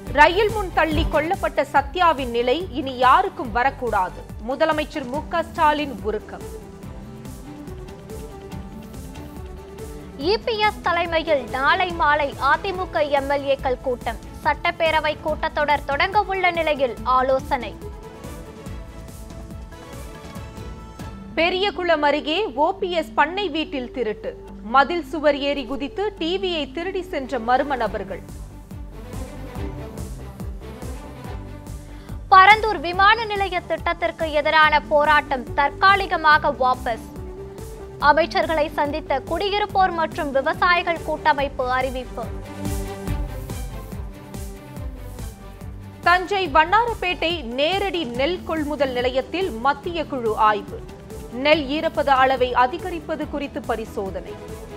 ரயில் முன் தள்ளி கொல்லப்பட்ட சத்யாவின் நிலை இனி யாருக்கும் வரக்கூடாது முதலமைச்சர் மு க ஸ்டாலின் உருக்கம் இபிஎஸ் தலைமையில் நாளை மாலை அதிமுக எம்எல்ஏக்கள் கூட்டம் சட்டப்பேரவை கூட்டத்தொடர் தொடங்க உள்ள நிலையில் ஆலோசனை பெரியகுளம் அருகே ஓபிஎஸ் பண்ணை வீட்டில் திருட்டு மதில் சுவர் ஏறி குதித்து டிவியை திருடி சென்ற மர்ம நபர்கள் பரந்தூர் விமான நிலைய திட்டத்திற்கு எதிரான போராட்டம் தற்காலிகமாக வாபஸ் அமைச்சர்களை சந்தித்த குடியிருப்போர் மற்றும் விவசாயிகள் கூட்டமைப்பு அறிவிப்பு தஞ்சை வண்ணாரப்பேட்டை நேரடி நெல் கொள்முதல் நிலையத்தில் மத்திய குழு ஆய்வு நெல் ஈரப்பத அளவை அதிகரிப்பது குறித்து பரிசோதனை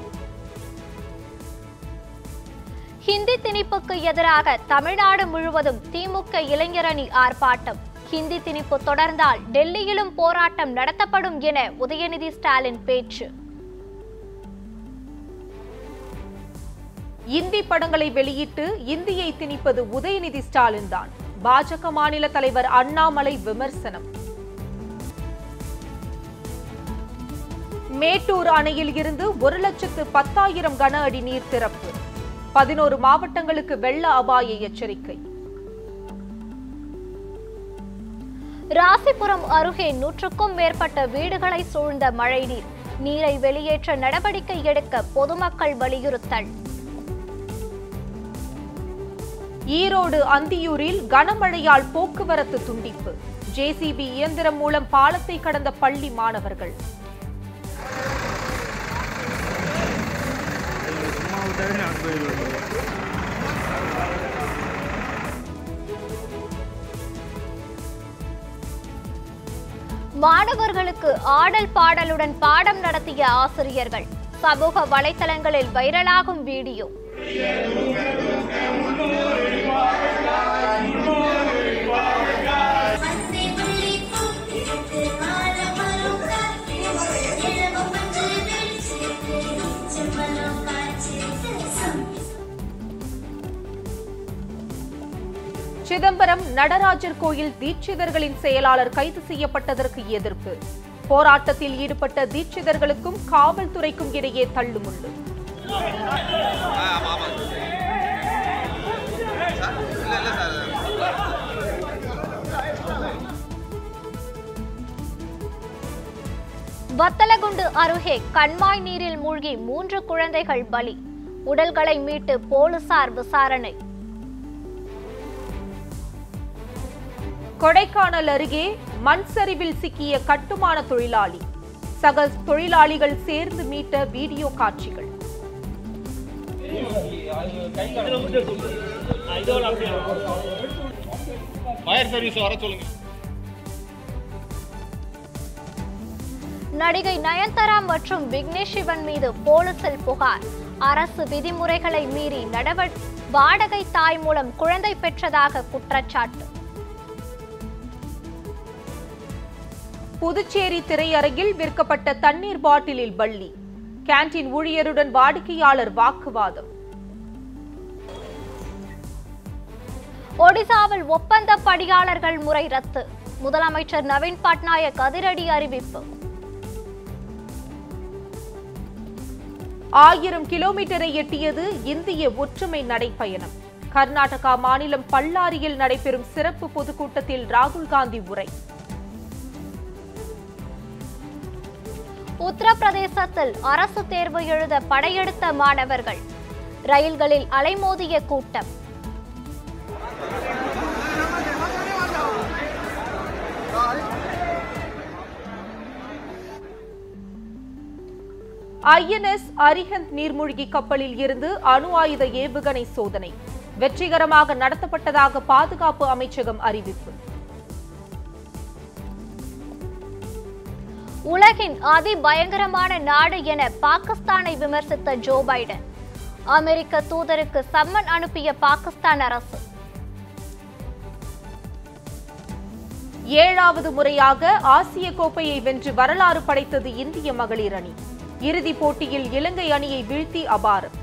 ஹிந்தி திணிப்புக்கு எதிராக தமிழ்நாடு முழுவதும் திமுக இளைஞரணி ஆர்ப்பாட்டம் ஹிந்தி திணிப்பு தொடர்ந்தால் டெல்லியிலும் போராட்டம் நடத்தப்படும் என உதயநிதி ஸ்டாலின் பேச்சு இந்தி படங்களை வெளியிட்டு இந்தியை திணிப்பது உதயநிதி ஸ்டாலின் தான் பாஜக மாநில தலைவர் அண்ணாமலை விமர்சனம் மேட்டூர் அணையில் இருந்து ஒரு லட்சத்து பத்தாயிரம் கன அடி நீர் திறப்பு பதினோரு மாவட்டங்களுக்கு வெள்ள அபாய எச்சரிக்கை ராசிபுரம் அருகே நூற்றுக்கும் மேற்பட்ட வீடுகளை சூழ்ந்த மழைநீர் நீரை வெளியேற்ற நடவடிக்கை எடுக்க பொதுமக்கள் வலியுறுத்தல் ஈரோடு அந்தியூரில் கனமழையால் போக்குவரத்து துண்டிப்பு ஜேசிபி இயந்திரம் மூலம் பாலத்தை கடந்த பள்ளி மாணவர்கள் சும்மா விட்டாவே நான் போயிடுவேன் மாணவர்களுக்கு ஆடல் பாடலுடன் பாடம் நடத்திய ஆசிரியர்கள் சமூக வலைத்தளங்களில் வைரலாகும் வீடியோ மந்தை புள்ளிப்பூ இருக்கு மாலமரம் காத்து இரவு மஞ்சள் வெளிச்சத்து செம்பலம் காய்ச்சி சம் சிதம்பரம் நடராஜர் கோயில் தீட்சிதர்களின் செயலாளர் கைது செய்யப்பட்டதற்கு எதிர்ப்பு போராட்டத்தில் ஈடுபட்ட தீட்சிதர்களுக்கும் காவல்துறைக்கும் இடையே தள்ளுமுள்ளு வத்தலகுண்டு அருகே கண்மாய் நீரில் மூழ்கி மூன்று குழந்தைகள் பலி உடல்களை மீட்டு போலீசார் விசாரணை கொடைக்கானல் அருகே மண் சரிவில் சிக்கிய கட்டுமான தொழிலாளி சக தொழிலாளிகள் சேர்ந்து மீட்ட வீடியோ காட்சிகள் ஃபயர் சர்வீஸ் வர சொல்லுங்க நடிகை நயன்தாரா மற்றும் விக்னேஷ் சிவன் மீது போலீசில் புகார் அரசு விதிமுறைகளை மீறி நடவ வாடகை தாய் மூலம் குழந்தை பெற்றதாக குற்றச்சாட்டு புதுச்சேரி திரையரங்கில் விற்கப்பட்ட தண்ணீர் பாட்டிலில் பள்ளி கேண்டீன் ஊழியருடன் வாடிக்கையாளர் வாக்குவாதம் ஒடிசாவில் ஒப்பந்த பணியாளர்கள் முறை ரத்து முதலமைச்சர் நவீன் பட்நாயக் அதிரடி அறிவிப்பு ஆயிரம் கிலோமீட்டரை எட்டியது இந்திய ஒற்றுமை நடைப்பயணம் கர்நாடகா மாநிலம் பல்லாரியில் நடைபெறும் சிறப்பு பொதுக்கூட்டத்தில் ராகுல் காந்தி உரை உத்தரப்பிரதேசத்தில் அரசு தேர்வு எழுத படையெடுத்த மாணவர்கள் ரயில்களில் அலைமோதிய கூட்டம் ஐஎன்எஸ் அரிஹந்த் நீர்மூழ்கி கப்பலில் இருந்து அணு ஆயுத ஏவுகணை சோதனை வெற்றிகரமாக நடத்தப்பட்டதாக பாதுகாப்பு அமைச்சகம் அறிவிப்பு உலகின் அதிபயங்கரமான நாடு என பாகிஸ்தானை விமர்சித்த ஜோ பைடன் அமெரிக்க தூதருக்கு சம்மன் அனுப்பிய பாகிஸ்தான் அரசு ஏழாவது முறையாக ஆசிய கோப்பையை வென்று வரலாறு படைத்தது இந்திய மகளிர் அணி இறுதிப் போட்டியில் இலங்கை அணியை வீழ்த்தி அபாரம்